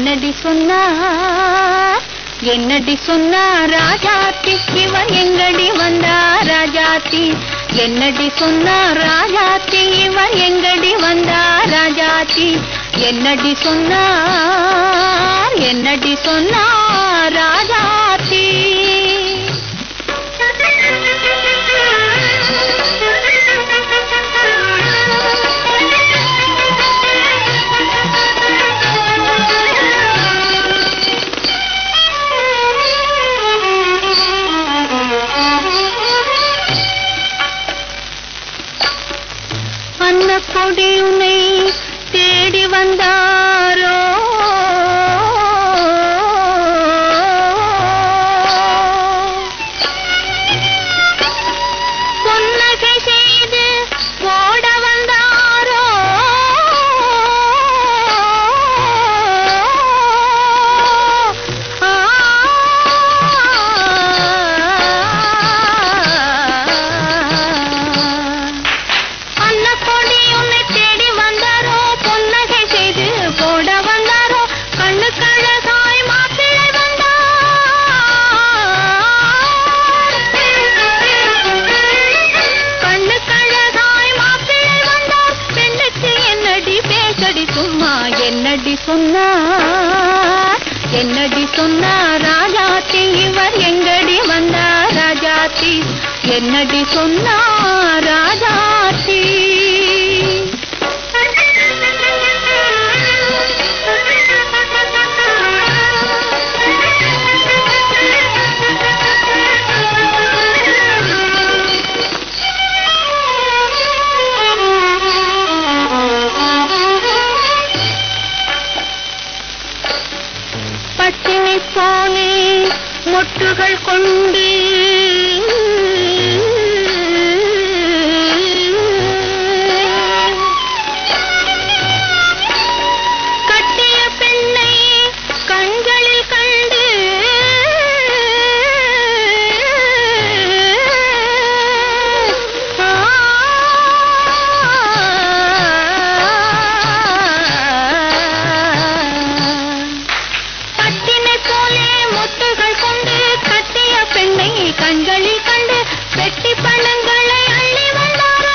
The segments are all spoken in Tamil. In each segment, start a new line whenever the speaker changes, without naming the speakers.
என்னடி சொன்னார் என்னடி சொன்னார் ராஜாத்தி இவர் எங்கடி வந்தார் ராஜாத்தி என்னடி சொன்னார் ராஜாத்தி இவர் எங்கடி வந்தார் ராஜாத்தி என்னடி சொன்னார் என்னடி சொன்னார் ராஜாத்தி அன்னக்கொடி உன்னை தேடி வந்தாரோ புன்னகை செய்து ஓட வந்தாரோ ஆ அன்னக்கொடி உன்னை தேடி வந்தாரோ புன்னகை செய்து போட வந்தாரோ கண்ணு கழகாய் மாப்பிள்ளை வந்தார் கண்ணு கழகாய் மாப்பிள்ளை வந்தார் பெண்ணுக்கு என்னடி பேசடி சும்மா என்னடி சொன்னார் என்னடி சொன்னார் ராஜாத்தி இவர் எங்கடி வந்தார் ராஜாத்தி என்னடி சொன்னார் ராஜாத்தி பட்டினை போனே மொட்டுகள் கொண்டு கட்டிய பெண்ணை கண்களில் கண்டு பட்டினை போலே முத்துகள் கொண்டு கட்டிய பெண்ணை கண்களில் கண்டு வெட்டி பணங்களை அள்ளி வந்தாரோ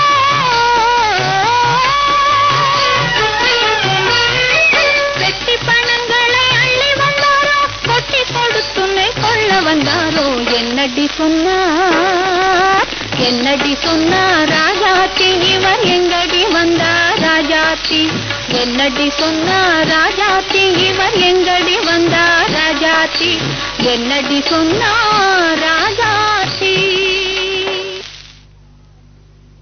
வெட்டி பணங்களை அள்ளி வந்தாரோ கொட்டி கொடுத்துனை கொள்ள வந்தாரோ என்னடி சொன்னார் என்னடி சொன்னார் ராஜாத்தி இவர் எங்கடி வந்தார் ராஜாத்தி என்னடி சொன்னார் ராஜாத்தி இவர் எங்கடி வந்தார் ராஜாத்தி என்னடி சொன்னார்